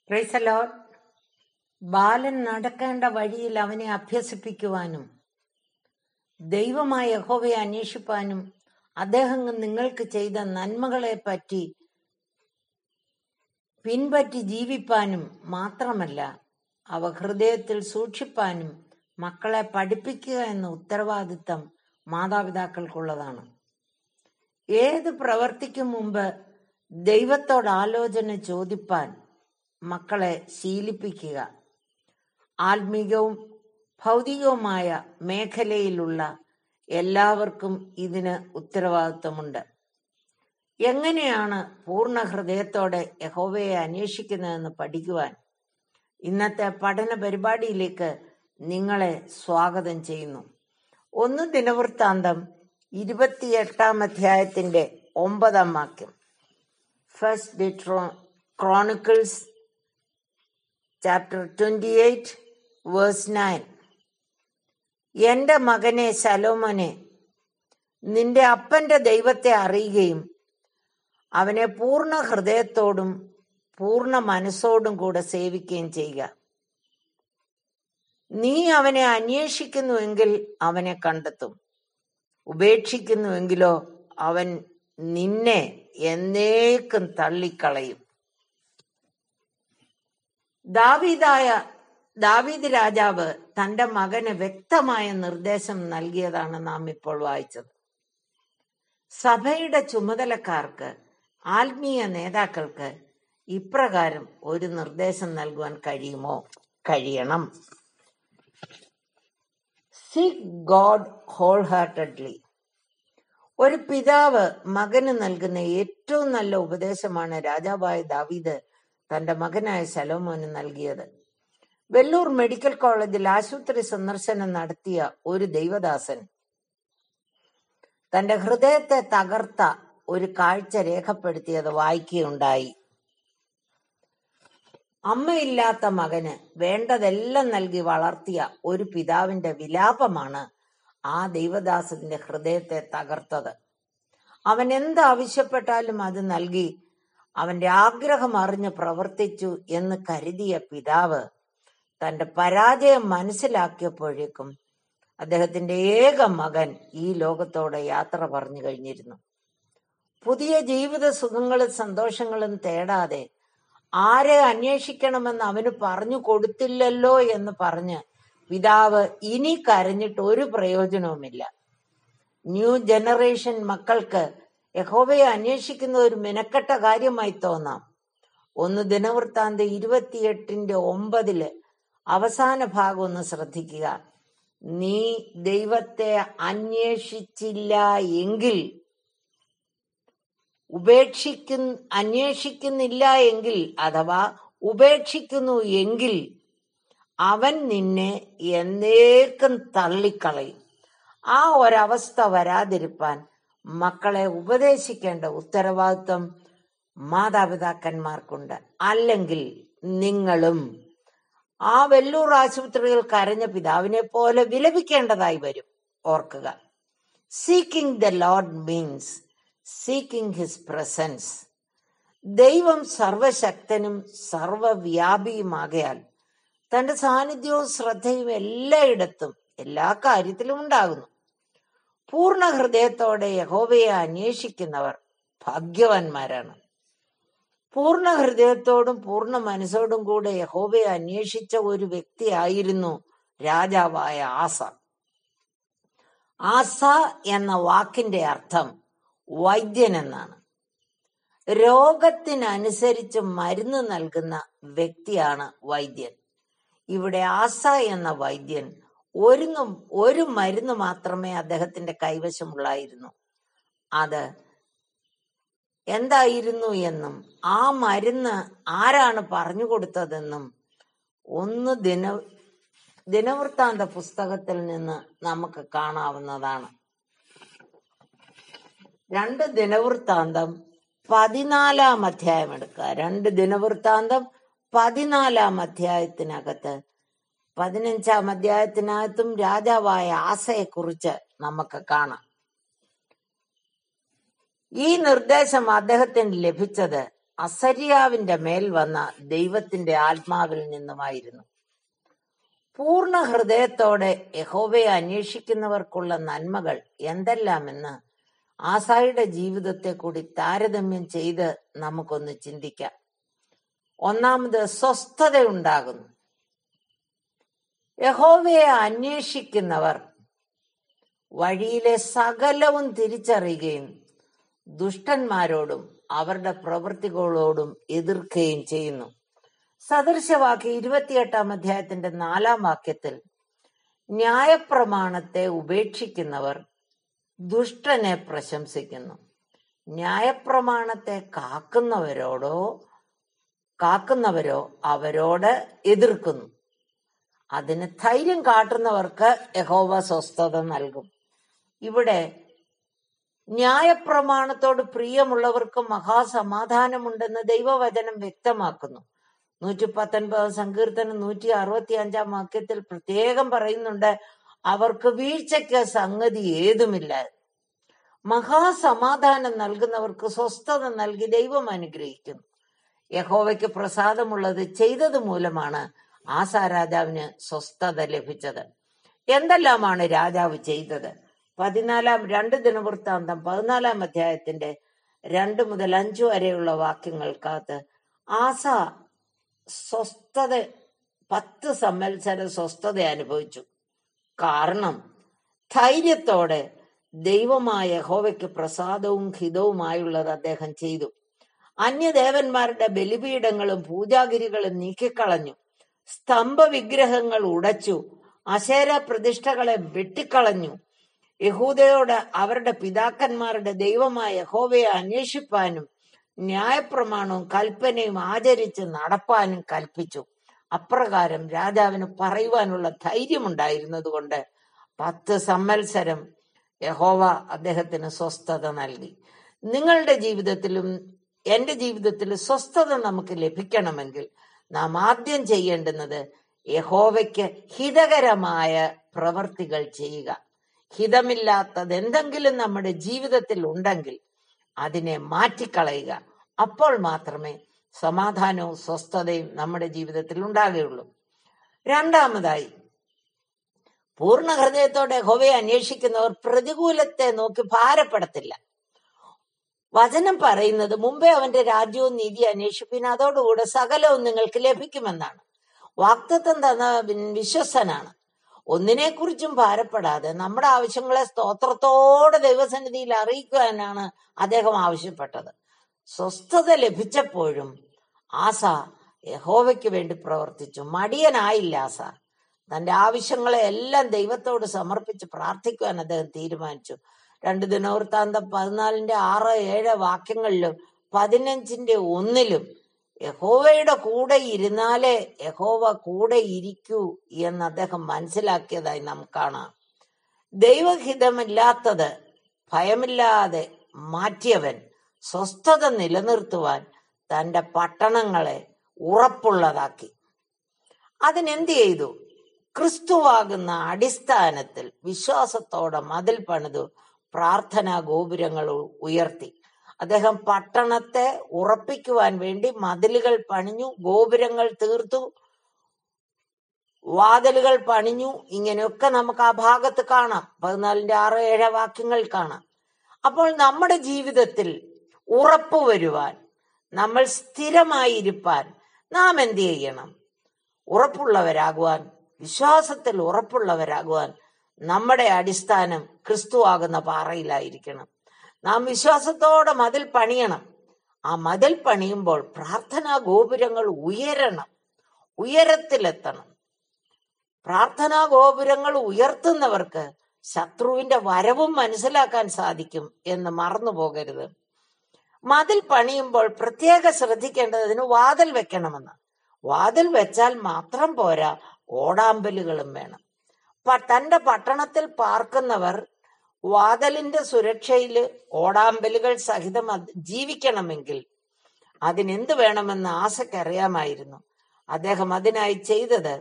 price load ബാലൻ നടക്കേണ്ട വഴിയിൽ അവനെ അഭ്യസിപ്പിക്കുവാനും ദൈവമായ യഹോവയെ അന്വേഷിപ്പാനും അദ്ദേഹം നിങ്ങൾക്ക് ചെയ്ത നന്മകളെ പറ്റി പിൻപറ്റി ജീവിപ്പാനും മാത്രമല്ല അവ ഹൃദയത്തിൽ സൂക്ഷിപ്പാനും മക്കളെ പഠിപ്പിക്കുക എന്ന ഉത്തരവാദിത്തം മാതാപിതാക്കൾക്കുള്ളതാണ് ഏത് പ്രവർത്തിക്കും മുമ്പ് ദൈവത്തോട് ആലോചന ചോദിപ്പാൻ മക്കളെ ശീലിപ്പിക്കുക ആത്മീകവും ഭൗതികവുമായ മേഖലയിലുള്ള എല്ലാവർക്കും ഇതിന് ഉത്തരവാദിത്വമുണ്ട് എങ്ങനെയാണ് പൂർണ്ണ ഹൃദയത്തോടെ യഹോവയെ അന്വേഷിക്കുന്നതെന്ന് പഠിക്കുവാൻ ഇന്നത്തെ പഠന പരിപാടിയിലേക്ക് നിങ്ങളെ സ്വാഗതം ചെയ്യുന്നു ഒന്ന് ദിനവൃത്താന്തം ഇരുപത്തിയെട്ടാം അധ്യായത്തിന്റെ ഒമ്പതാം വാക്യം ഫസ്റ്റ് ഡിട്രോ chronicles chapter twenty eight verse nine എന്റെ മകനെ ശലോമോനെ നിന്റെ അപ്പന്റെ ദൈവത്തെ അറിയുകയും അവനെ പൂർണ്ണ ഹൃദയത്തോടും പൂർണ്ണ മനസ്സോടും കൂടെ സേവിക്കുകയും ചെയ്യുക നീ അവനെ അന്വേഷിക്കുന്നുവെങ്കിൽ അവനെ കണ്ടെത്തും ഉപേക്ഷിക്കുന്നുവെങ്കിലോ അവൻ നിന്നെ എന്നേക്കും തള്ളിക്കളയും ദാവീദായ ദാവീദ് രാജാവ് തന്റെ മകന് വ്യക്തമായ നിർദ്ദേശം നൽകിയതാണ് നാം ഇപ്പോൾ വായിച്ചത് സഭയുടെ ചുമതലക്കാർക്ക് ആത്മീയ നേതാക്കൾക്ക് ഇപ്രകാരം ഒരു നിർദ്ദേശം നൽകുവാൻ കഴിയുമോ കഴിയണം സീക്ക് ഗോഡ് ഹോൾ ഹാർട്ടഡ്ലി ഒരു പിതാവ് മകന് നൽകുന്ന ഏറ്റവും നല്ല ഉപദേശമാണ് രാജാവായ ദാവീദ് തന്റെ മകനായ ശലോമോന് നൽകിയത് വെല്ലൂർ മെഡിക്കൽ കോളേജിൽ ആശുപത്രി സന്ദർശനം നടത്തിയ ഒരു ദൈവദാസൻ തന്റെ ഹൃദയത്തെ തകർത്ത ഒരു കാഴ്ച രേഖപ്പെടുത്തിയത് വായിക്കുകയുണ്ടായി അമ്മയില്ലാത്ത മകന് വേണ്ടതെല്ലാം നൽകി വളർത്തിയ ഒരു പിതാവിന്റെ വിലാപമാണ് ആ ദൈവദാസന്റെ ഹൃദയത്തെ തകർത്തത് അവൻ എന്ത് ആവശ്യപ്പെട്ടാലും അത് നൽകി അവന്റെ ആഗ്രഹം അറിഞ്ഞ് പ്രവർത്തിച്ചു എന്ന് കരുതിയ പിതാവ് തന്റെ പരാജയം മനസ്സിലാക്കിയപ്പോഴേക്കും അദ്ദേഹത്തിന്റെ ഏക മകൻ ഈ ലോകത്തോടെ യാത്ര പറഞ്ഞു കഴിഞ്ഞിരുന്നു പുതിയ ജീവിത സുഖങ്ങളും സന്തോഷങ്ങളും തേടാതെ ആരെ അന്വേഷിക്കണമെന്ന് അവന് പറഞ്ഞു കൊടുത്തില്ലല്ലോ എന്ന് പറഞ്ഞ് പിതാവ് ഇനി കരഞ്ഞിട്ട് ഒരു പ്രയോജനവുമില്ല ന്യൂ ജനറേഷൻ മക്കൾക്ക് യഹോവയെ അന്വേഷിക്കുന്ന ഒരു മിനക്കെട്ട കാര്യമായി തോന്നാം ഒന്ന് ദിനവൃത്താന്ത ഇരുപത്തിയെട്ടിന്റെ ഒമ്പതില് അവസാന ഭാഗം ഒന്ന് ശ്രദ്ധിക്കുക നീ ദൈവത്തെ അന്വേഷിച്ചില്ല എങ്കിൽ ഉപേക്ഷിക്കുന്ന അന്വേഷിക്കുന്നില്ല എങ്കിൽ അഥവാ ഉപേക്ഷിക്കുന്നു എങ്കിൽ അവൻ നിന്നെ എന്നേക്കും തള്ളിക്കളയും ആ ഒരവസ്ഥ വരാതിരിപ്പാൻ മക്കളെ ഉപദേശിക്കേണ്ട ഉത്തരവാദിത്വം മാതാപിതാക്കന്മാർക്കുണ്ട് അല്ലെങ്കിൽ നിങ്ങളും ആ വെല്ലൂർ ആശുപത്രിയിൽ കരഞ്ഞ പിതാവിനെ പോലെ വിലപിക്കേണ്ടതായി വരും ഓർക്കുക seeking the lord means seeking his presence ദൈവം സർവശക്തനും സർവവ്യാപിയുമാകയാൽ തന്റെ സാന്നിധ്യവും ശ്രദ്ധയും എല്ലായിടത്തും എല്ലാ കാര്യത്തിലും ഉണ്ടാകുന്നു പൂർണ്ണ ഹൃദയത്തോടെ യഹോവയെ അന്വേഷിക്കുന്നവർ ഭാഗ്യവാന്മാരാണ് പൂർണ്ണ ഹൃദയത്തോടും പൂർണ്ണ മനസ്സോടും കൂടെ യഹോവയെ അന്വേഷിച്ച ഒരു വ്യക്തിയായിരുന്നു രാജാവായ ആസ ആസ എന്ന വാക്കിന്റെ അർത്ഥം വൈദ്യൻ എന്നാണ് രോഗത്തിനനുസരിച്ച് മരുന്ന് നൽകുന്ന വ്യക്തിയാണ് വൈദ്യൻ ഇവിടെ ആസ എന്ന വൈദ്യൻ ഒരു ഒരു മരുന്ന് മാത്രമേ അദ്ദേഹത്തിന്റെ കൈവശമുള്ളായിരുന്നു അത് എന്തായിരുന്നു എന്നും ആ മരുന്ന് ആരാണ് പറഞ്ഞു കൊടുത്തതെന്നും ഒന്ന് ദിന ദിനവൃത്താന്ത പുസ്തകത്തിൽ നിന്ന് നമുക്ക് കാണാവുന്നതാണ് രണ്ട് ദിനവൃത്താന്തം പതിനാലാം അധ്യായം എടുക്കുക രണ്ട് ദിനവൃത്താന്തം പതിനാലാം അധ്യായത്തിനകത്ത് പതിനഞ്ചാം അധ്യായത്തിനകത്തും രാജാവായ ആസയെക്കുറിച്ച് നമുക്ക് കാണാം ഈ നിർദ്ദേശം അദ്ദേഹത്തിന് ലഭിച്ചത് അസര്യാവിന്റെ മേൽ വന്ന ദൈവത്തിന്റെ ആത്മാവിൽ നിന്നുമായിരുന്നു പൂർണ്ണ ഹൃദയത്തോടെ യഹോവയെ അന്വേഷിക്കുന്നവർക്കുള്ള നന്മകൾ എന്തെല്ലാമെന്ന് ആസായുടെ ജീവിതത്തെ കൂടി താരതമ്യം ചെയ്ത് നമുക്കൊന്ന് ചിന്തിക്കാം ഒന്നാമത് സ്വസ്ഥതയുണ്ടാകുന്നു യഹോവയെ അന്വേഷിക്കുന്നവർ വഴിയിലെ സകലവും തിരിച്ചറിയുകയും ദുഷ്ടന്മാരോടും അവരുടെ പ്രവൃത്തികളോടും എതിർക്കുകയും ചെയ്യുന്നു സദൃശവാക്യ ഇരുപത്തിയെട്ടാം അധ്യായത്തിന്റെ നാലാം വാക്യത്തിൽ ന്യായപ്രമാണത്തെ ഉപേക്ഷിക്കുന്നവർ ദുഷ്ടനെ പ്രശംസിക്കുന്നു ന്യായപ്രമാണത്തെ കാക്കുന്നവരോടോ കാക്കുന്നവരോ അവരോട് എതിർക്കുന്നു അതിന് ധൈര്യം കാട്ടുന്നവർക്ക് യഹോവ സ്വസ്ഥത നൽകും ഇവിടെ ന്യായപ്രമാണത്തോട് പ്രിയമുള്ളവർക്ക് മഹാസമാധാനമുണ്ടെന്ന് ദൈവവചനം വ്യക്തമാക്കുന്നു നൂറ്റി പത്തൊൻപത് സങ്കീർത്തനം നൂറ്റി അറുപത്തി അഞ്ചാം വാക്യത്തിൽ പ്രത്യേകം പറയുന്നുണ്ട് അവർക്ക് വീഴ്ചയ്ക്ക് സംഗതി ഏതുമില്ല മഹാസമാധാനം നൽകുന്നവർക്ക് സ്വസ്ഥത നൽകി ദൈവം അനുഗ്രഹിക്കുന്നു യഹോവയ്ക്ക് പ്രസാദമുള്ളത് ചെയ്തത് മൂലമാണ് ആസാ രാജാവിന് സ്വസ്ഥത ലഭിച്ചത് എന്തെല്ലാമാണ് രാജാവ് ചെയ്തത് പതിനാലാം രണ്ട് ദിനവൃത്താന്തം പതിനാലാം അധ്യായത്തിന്റെ രണ്ട് മുതൽ അഞ്ചു വരെയുള്ള വാക്യങ്ങൾക്കകത്ത് ആസ സ്വസ്ഥത പത്ത് സംവത്സര സ്വസ്ഥത അനുഭവിച്ചു കാരണം ധൈര്യത്തോടെ ദൈവമായ യഹോവയ്ക്ക് പ്രസാദവും ഹിതവുമായുള്ളത് അദ്ദേഹം ചെയ്തു അന്യദേവന്മാരുടെ ബലിപീഠങ്ങളും പൂജാഗിരികളും നീക്കിക്കളഞ്ഞു സ്തംഭ വിഗ്രഹങ്ങൾ ഉടച്ചു അശേര പ്രതിഷ്ഠകളെ വെട്ടിക്കളഞ്ഞു യഹൂദയോട് അവരുടെ പിതാക്കന്മാരുടെ ദൈവമായ യഹോവയെ അന്വേഷിപ്പാനും ന്യായപ്രമാണവും കൽപ്പനയും ആചരിച്ച് നടപ്പാനും കൽപ്പിച്ചു അപ്രകാരം രാജാവിന് പറയുവാനുള്ള ധൈര്യമുണ്ടായിരുന്നതുകൊണ്ട് പത്ത് സംവത്സരം യഹോവ അദ്ദേഹത്തിന് സ്വസ്ഥത നൽകി നിങ്ങളുടെ ജീവിതത്തിലും എന്റെ ജീവിതത്തിൽ സ്വസ്ഥത നമുക്ക് ലഭിക്കണമെങ്കിൽ നാം ആദ്യം ചെയ്യേണ്ടുന്നത് യഹോവയ്ക്ക് ഹിതകരമായ പ്രവർത്തികൾ ചെയ്യുക ഹിതമില്ലാത്തത് എന്തെങ്കിലും നമ്മുടെ ജീവിതത്തിൽ ഉണ്ടെങ്കിൽ അതിനെ മാറ്റിക്കളയുക അപ്പോൾ മാത്രമേ സമാധാനവും സ്വസ്ഥതയും നമ്മുടെ ജീവിതത്തിൽ ഉണ്ടാകുകയുള്ളൂ രണ്ടാമതായി പൂർണ്ണ ഹൃദയത്തോടെ ഹോവയെ അന്വേഷിക്കുന്നവർ പ്രതികൂലത്തെ നോക്കി ഭാരപ്പെടത്തില്ല വചനം പറയുന്നത് മുമ്പേ അവന്റെ രാജ്യവും നീതി അന്വേഷിപ്പിന് അതോടുകൂടെ സകലവും നിങ്ങൾക്ക് ലഭിക്കുമെന്നാണ് വാക്തത്വം തന്ന വിശ്വസനാണ് ഒന്നിനെക്കുറിച്ചും ഭാരപ്പെടാതെ നമ്മുടെ ആവശ്യങ്ങളെ സ്തോത്രത്തോടെ ദൈവസന്നിധിയിൽ അറിയിക്കുവാനാണ് അദ്ദേഹം ആവശ്യപ്പെട്ടത് സ്വസ്ഥത ലഭിച്ചപ്പോഴും ആസ യഹോവയ്ക്ക് വേണ്ടി പ്രവർത്തിച്ചു മടിയനായില്ല ആസ തന്റെ ആവശ്യങ്ങളെ എല്ലാം ദൈവത്തോട് സമർപ്പിച്ച് പ്രാർത്ഥിക്കുവാൻ അദ്ദേഹം തീരുമാനിച്ചു രണ്ട് ദിനവൃത്താന്തം പതിനാലിന്റെ ആറ് ഏഴ് വാക്യങ്ങളിലും പതിനഞ്ചിന്റെ ഒന്നിലും യഹോവയുടെ കൂടെ ഇരുന്നാലേ യഹോവ കൂടെ ഇരിക്കൂ എന്ന് അദ്ദേഹം മനസ്സിലാക്കിയതായി നാം കാണാം ദൈവഹിതമില്ലാത്തത് ഭയമില്ലാതെ മാറ്റിയവൻ സ്വസ്ഥത നിലനിർത്തുവാൻ തന്റെ പട്ടണങ്ങളെ ഉറപ്പുള്ളതാക്കി അതിനെന്ത് ചെയ്തു ക്രിസ്തുവാകുന്ന അടിസ്ഥാനത്തിൽ വിശ്വാസത്തോടെ മതിൽ പണിതു പ്രാർത്ഥനാ ഗോപുരങ്ങൾ ഉയർത്തി അദ്ദേഹം പട്ടണത്തെ ഉറപ്പിക്കുവാൻ വേണ്ടി മതിലുകൾ പണിഞ്ഞു ഗോപുരങ്ങൾ തീർത്തു വാതിലുകൾ പണിഞ്ഞു ഇങ്ങനെയൊക്കെ നമുക്ക് ആ ഭാഗത്ത് കാണാം പതിനാലിന്റെ ആറ് ഏഴ് വാക്യങ്ങൾ കാണാം അപ്പോൾ നമ്മുടെ ജീവിതത്തിൽ ഉറപ്പ് വരുവാൻ നമ്മൾ സ്ഥിരമായിരിക്കാൻ നാം എന്ത് ചെയ്യണം ഉറപ്പുള്ളവരാകുവാൻ വിശ്വാസത്തിൽ ഉറപ്പുള്ളവരാകുവാൻ നമ്മുടെ അടിസ്ഥാനം ക്രിസ്തു ആകുന്ന പാറയിലായിരിക്കണം നാം വിശ്വാസത്തോടെ മതിൽ പണിയണം ആ മതിൽ പണിയുമ്പോൾ പ്രാർത്ഥനാ ഗോപുരങ്ങൾ ഉയരണം ഉയരത്തിലെത്തണം പ്രാർത്ഥനാ ഗോപുരങ്ങൾ ഉയർത്തുന്നവർക്ക് ശത്രുവിന്റെ വരവും മനസ്സിലാക്കാൻ സാധിക്കും എന്ന് മറന്നു പോകരുത് മതിൽ പണിയുമ്പോൾ പ്രത്യേക ശ്രദ്ധിക്കേണ്ടതിന് വാതിൽ വെക്കണമെന്ന് വാതിൽ വെച്ചാൽ മാത്രം പോരാ ഓടാമ്പലുകളും വേണം പ- തന്റെ പട്ടണത്തിൽ പാർക്കുന്നവർ വാതിലിന്റെ സുരക്ഷയില് ഓടാമ്പലുകൾ സഹിതം അത് ജീവിക്കണമെങ്കിൽ അതിനെന്ത് വേണമെന്ന് ആസയ്ക്ക് അറിയാമായിരുന്നു അദ്ദേഹം അതിനായി ചെയ്തത്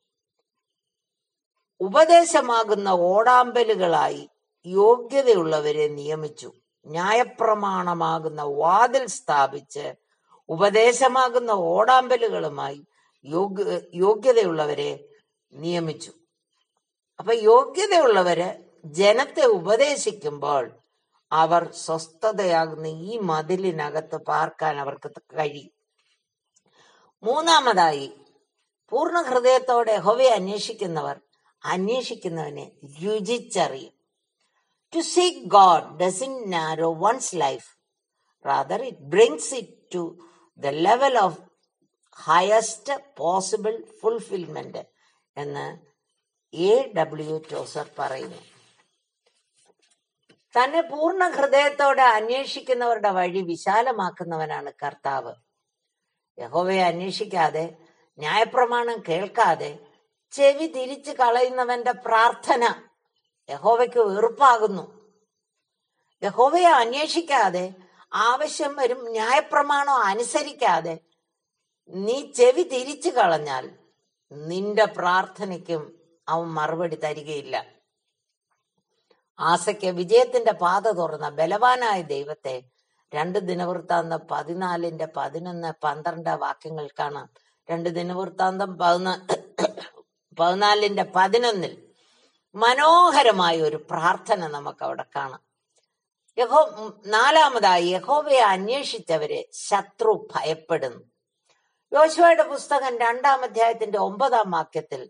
ഉപദേശമാകുന്ന ഓടാമ്പലുകളായി യോഗ്യതയുള്ളവരെ നിയമിച്ചു ന്യായപ്രമാണമാകുന്ന വാതിൽ സ്ഥാപിച്ച് ഉപദേശമാകുന്ന ഓടാമ്പലുകളുമായി യോഗ്യ യോഗ്യതയുള്ളവരെ നിയമിച്ചു അപ്പൊ യോഗ്യതയുള്ളവര് ജനത്തെ ഉപദേശിക്കുമ്പോൾ അവർ സ്വസ്ഥതയാകുന്ന ഈ മതിലിനകത്ത് പാർക്കാൻ അവർക്ക് കഴിയും മൂന്നാമതായി പൂർണ്ണ ഹൃദയത്തോടെ ഹൊവയെ അന്വേഷിക്കുന്നവർ അന്വേഷിക്കുന്നവനെ രുചിച്ചറിയും to seek God doesn't narrow one's life rather it brings it to the level of highest possible fulfilment എന്ന് എ ഡബ്ല്യു ടോസർ പറയുന്നു തന്നെ പൂർണ്ണ ഹൃദയത്തോടെ അന്വേഷിക്കുന്നവരുടെ വഴി വിശാലമാക്കുന്നവനാണ് കർത്താവ് യഹോവയെ അന്വേഷിക്കാതെ ന്യായപ്രമാണം കേൾക്കാതെ ചെവി തിരിച്ചു കളയുന്നവന്റെ പ്രാർത്ഥന യഹോവയ്ക്ക് വെറുപ്പാകുന്നു യഹോവയെ അന്വേഷിക്കാതെ ആവശ്യം വരും ന്യായപ്രമാണം അനുസരിക്കാതെ നീ ചെവി തിരിച്ചു കളഞ്ഞാൽ നിന്റെ പ്രാർത്ഥനയ്ക്കും അവൻ മറുപടി തരികയില്ല ആസയ്ക്ക് വിജയത്തിന്റെ പാത തുറന്ന ബലവാനായ ദൈവത്തെ രണ്ട് ദിനവൃത്താന്തം പതിനാലിന്റെ പതിനൊന്ന് പന്ത്രണ്ട് വാക്യങ്ങൾ കാണാം രണ്ട് ദിനവൃത്താന്തം പതിനാ പതിനാലിന്റെ പതിനൊന്നിൽ മനോഹരമായ ഒരു പ്രാർത്ഥന നമുക്ക് അവിടെ കാണാം യഹോ നാലാമതായി യഹോവയെ അന്വേഷിച്ചവരെ ശത്രു ഭയപ്പെടുന്നു യോശുവയുടെ പുസ്തകം രണ്ടാം അധ്യായത്തിന്റെ ഒമ്പതാം വാക്യത്തിൽ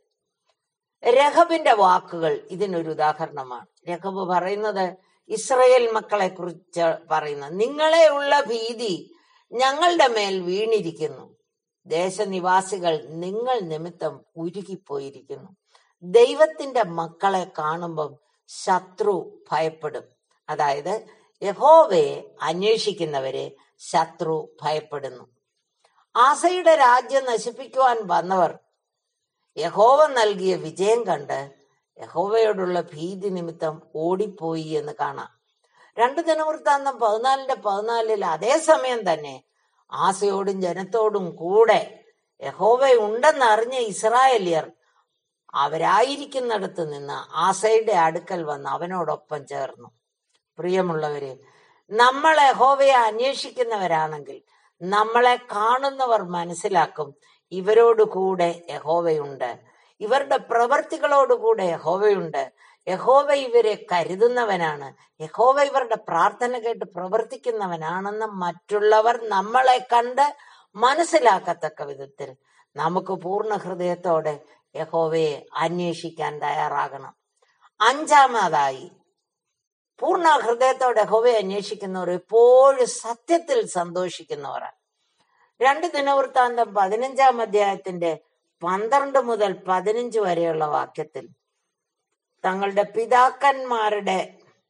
രഹബിന്റെ വാക്കുകൾ ഇതിനൊരു ഉദാഹരണമാണ് രഹബ് പറയുന്നത് ഇസ്രയേൽ മക്കളെ കുറിച്ച് പറയുന്നത് നിങ്ങളെയുള്ള ഭീതി ഞങ്ങളുടെ മേൽ വീണിരിക്കുന്നു ദേശനിവാസികൾ നിങ്ങൾ നിമിത്തം ഉരുകിപ്പോയിരിക്കുന്നു ദൈവത്തിന്റെ മക്കളെ കാണുമ്പം ശത്രു ഭയപ്പെടും അതായത് യഹോവയെ അന്വേഷിക്കുന്നവരെ ശത്രു ഭയപ്പെടുന്നു ആസയുടെ രാജ്യം നശിപ്പിക്കുവാൻ വന്നവർ യഹോവ നൽകിയ വിജയം കണ്ട് യഹോവയോടുള്ള ഭീതി നിമിത്തം ഓടിപ്പോയി എന്ന് കാണാം രണ്ട് ദിനവൃത്താന്തം പതിനാലിന്റെ പതിനാലിൽ അതേസമയം തന്നെ ആസയോടും ജനത്തോടും കൂടെ യഹോവ ഉണ്ടെന്ന് അറിഞ്ഞ ഇസ്രായേലിയർ അവരായിരിക്കുന്നിടത്ത് നിന്ന് ആസയുടെ അടുക്കൽ വന്ന് അവനോടൊപ്പം ചേർന്നു പ്രിയമുള്ളവരെ നമ്മൾ യഹോവയെ അന്വേഷിക്കുന്നവരാണെങ്കിൽ നമ്മളെ കാണുന്നവർ മനസ്സിലാക്കും ഇവരോട് കൂടെ യഹോവയുണ്ട് ഇവരുടെ പ്രവർത്തികളോടുകൂടെ യഹോവയുണ്ട് യഹോവ ഇവരെ കരുതുന്നവനാണ് യഹോവ ഇവരുടെ പ്രാർത്ഥന കേട്ട് പ്രവർത്തിക്കുന്നവനാണെന്ന് മറ്റുള്ളവർ നമ്മളെ കണ്ട് മനസ്സിലാക്കത്തക്ക വിധത്തിൽ നമുക്ക് പൂർണ്ണ ഹൃദയത്തോടെ യഹോവയെ അന്വേഷിക്കാൻ തയ്യാറാകണം അഞ്ചാമതായി പൂർണ്ണ ഹൃദയത്തോടെ യഹോവയെ അന്വേഷിക്കുന്നവർ എപ്പോഴും സത്യത്തിൽ സന്തോഷിക്കുന്നവരാണ് രണ്ട് ദിനവൃത്താന്തം പതിനഞ്ചാം അധ്യായത്തിന്റെ പന്ത്രണ്ട് മുതൽ പതിനഞ്ച് വരെയുള്ള വാക്യത്തിൽ തങ്ങളുടെ പിതാക്കന്മാരുടെ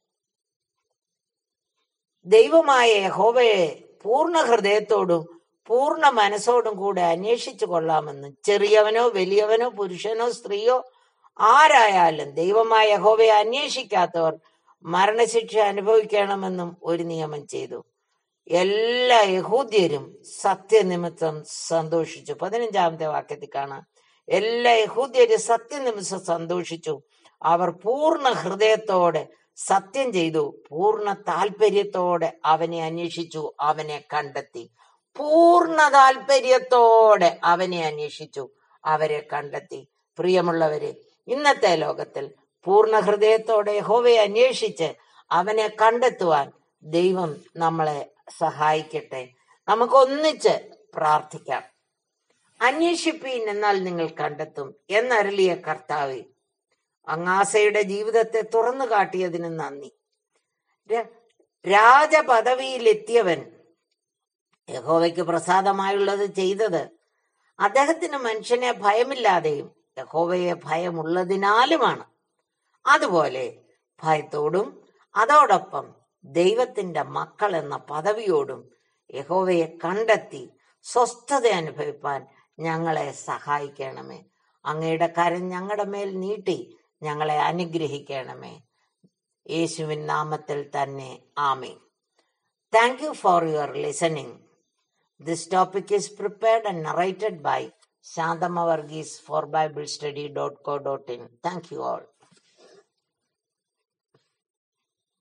ദൈവമായ യഹോവയെ പൂർണ്ണ ഹൃദയത്തോടും പൂർണ്ണ മനസ്സോടും കൂടെ അന്വേഷിച്ചു കൊള്ളാമെന്നും ചെറിയവനോ വലിയവനോ പുരുഷനോ സ്ത്രീയോ ആരായാലും ദൈവമായ യഹോവയെ അന്വേഷിക്കാത്തവർ മരണശിക്ഷ അനുഭവിക്കണമെന്നും ഒരു നിയമം ചെയ്തു എല്ലാ യഹൂദ്യരും സത്യനിമിത്തം സന്തോഷിച്ചു പതിനഞ്ചാമത്തെ വാക്യത്തിൽ കാണാം എല്ലാ യഹൂദ്യരും സത്യനിമിത്തം സന്തോഷിച്ചു അവർ പൂർണ്ണ ഹൃദയത്തോടെ സത്യം ചെയ്തു പൂർണ്ണ താല്പര്യത്തോടെ അവനെ അന്വേഷിച്ചു അവനെ കണ്ടെത്തി പൂർണ്ണ താല്പര്യത്തോടെ അവനെ അന്വേഷിച്ചു അവരെ കണ്ടെത്തി പ്രിയമുള്ളവരെ ഇന്നത്തെ ലോകത്തിൽ പൂർണ്ണ ഹൃദയത്തോടെ യഹോവയെ അന്വേഷിച്ച് അവനെ കണ്ടെത്തുവാൻ ദൈവം നമ്മളെ സഹായിക്കട്ടെ നമുക്ക് ഒന്നിച്ച് പ്രാർത്ഥിക്കാം അന്വേഷിപ്പീൻ എന്നാൽ നിങ്ങൾ കണ്ടെത്തും എന്നരളിയ കർത്താവെ അങ്ങാസയുടെ ജീവിതത്തെ തുറന്നു കാട്ടിയതിന് നന്ദി ര- രാജപദവിയിലെത്തിയവൻ യഹോവയ്ക്ക് പ്രസാദമായുള്ളത് ചെയ്തത് അദ്ദേഹത്തിന് മനുഷ്യനെ ഭയമില്ലാതെയും യഹോവയെ ഭയമുള്ളതിനാലുമാണ് അതുപോലെ ഭയത്തോടും അതോടൊപ്പം ദൈവത്തിന്റെ മക്കൾ എന്ന പദവിയോടും യഹോവയെ കണ്ടെത്തി സ്വസ്ഥത അനുഭവിപ്പാൻ ഞങ്ങളെ സഹായിക്കണമേ അങ്ങയുടെ കരം ഞങ്ങളുടെ മേൽ നീട്ടി ഞങ്ങളെ അനുഗ്രഹിക്കണമേ യേശുവിൻ നാമത്തിൽ തന്നെ ആമേ thank you for your listening this topic is prepared and narrated by Shanthamma Varghese for Bible study dot co dot in thank you all